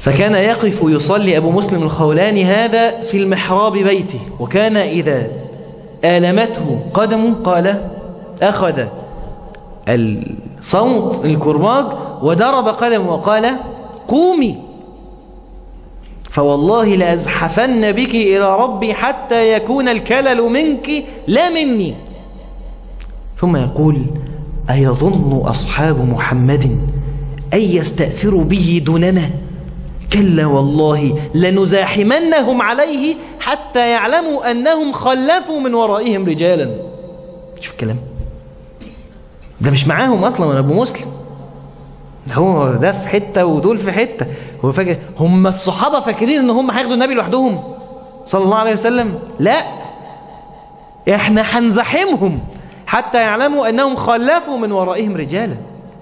فكان يقف يصلي أبو مسلم الخولاني هذا في المحراب بيته وكان إذا آلمته قدمه قال أخذ الصوت الكرباج وضرب قدمه وقال قومي فوالله لأزحفن بك إلى ربي حتى يكون الكلل منك لا مني ثم يقول أيظن أصحاب محمد أن يستأثروا به دوننا كلا والله لنزاحمنهم عليه حتى يعلموا أنهم خلفوا من ورائهم رجالا شوف الكلام ده مش معاهم أصلا من أبو مسلم هو ده في حتة ودول في حتة هو فاكر هم الصحابة فاكرين ان هم هياخدوا النبي لوحدهم صلى الله عليه وسلم لا احنا هنزاحمهم حتى يعلموا انهم خلفوا من ورائهم رجالا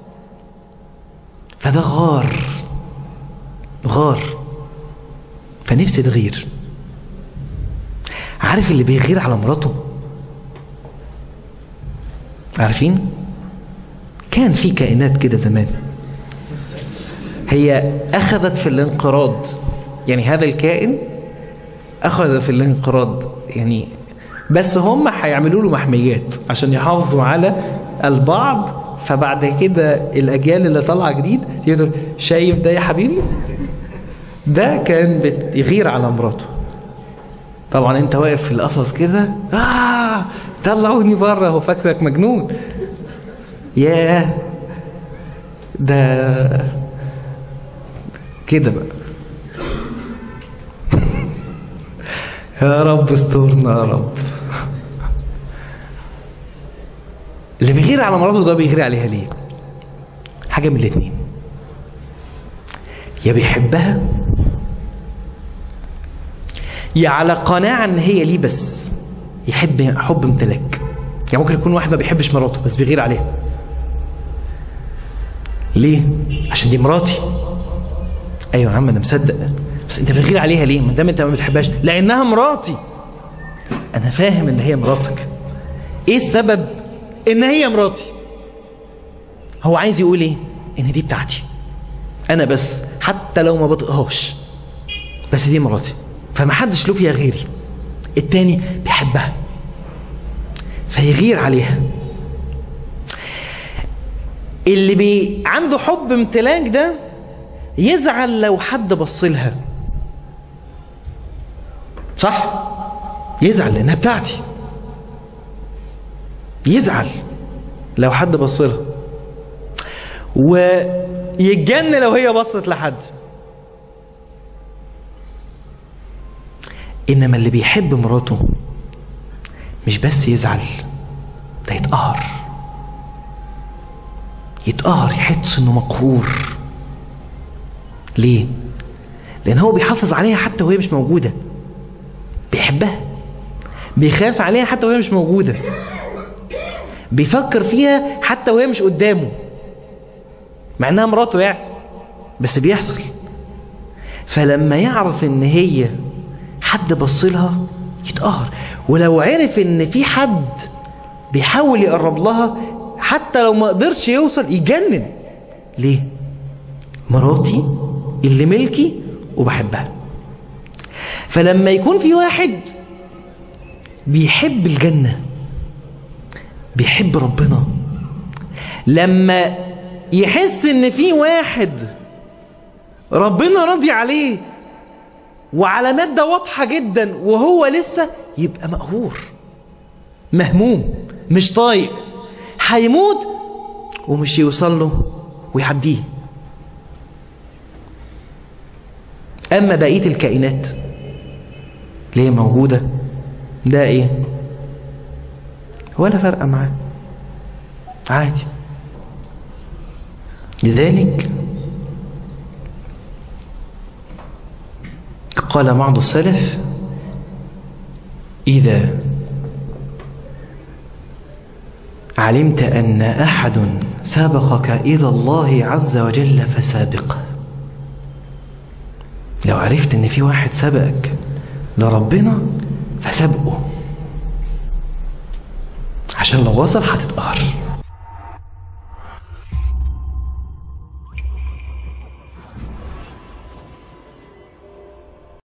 فده غار غار فنفسي تغير عارف اللي بيغير على مراته عارفين كان في كائنات كده زمان هي أخذت في الانقراض يعني هذا الكائن أخذ في الانقراض يعني بس هم هيعملوا له محميات عشان يحافظوا على البعض فبعد كده الأجيال اللي طالعة جديد يقول شايف ده يا حبيبي ده كان بيغير على مراته طبعا انت واقف في القفص كده آه طلعوني بره هو فاكرك مجنون ياه ده كده بقى يا رب استرنا يا رب اللي بيغير على مراته ده بيغير عليها ليه حاجة من الاتنين يا بيحبها يا على قناعة ان هي ليه بس يحب حب امتلاك يعني ممكن يكون واحد ما بيحبش مراته بس بيغير عليها ليه عشان دي مراتي ايوه يا عم انا مصدق بس انت بتغير عليها ليه ما دام انت ما بتحبهاش لانها مراتي انا فاهم ان هي مراتك ايه السبب ان هي مراتي هو عايز يقول ايه ان دي بتاعتي انا بس حتى لو ما بطقهاش بس دي مراتي فما حدش له فيها غيري التاني بيحبها فيغير عليها اللي بي عنده حب امتلاك ده يزعل لو حد بص لها صح يزعل لانها بتاعتي يزعل لو حد بص لها ويتجن لو هي بصت لحد انما اللي بيحب مراته مش بس يزعل ده يتقهر يتقهر يحس انه مقهور ليه لان هو بيحافظ عليها حتى وهي مش موجودة بيحبها بيخاف عليها حتى وهي مش موجودة بيفكر فيها حتى وهي مش قدامه مع انها مراته يعني بس بيحصل فلما يعرف ان هي حد بصلها يتقهر ولو عرف ان في حد بيحاول يقرب لها حتى لو ما قدرش يوصل يجنن ليه مراتي اللي ملكي وبحبها فلما يكون في واحد بيحب الجنة بيحب ربنا لما يحس ان في واحد ربنا راضي عليه وعلامات ده واضحة جدا وهو لسه يبقى مقهور مهموم مش طايق هيموت ومش يوصل له ويعديه أما بقية الكائنات اللي هي موجودة ده إيه ولا فرق معاه عادي لذلك قال بعض السلف إذا علمت أن أحد سابقك إلى الله عز وجل فسابقه لو عرفت ان في واحد سبقك لربنا فسابقه عشان لو وصل هتتقهر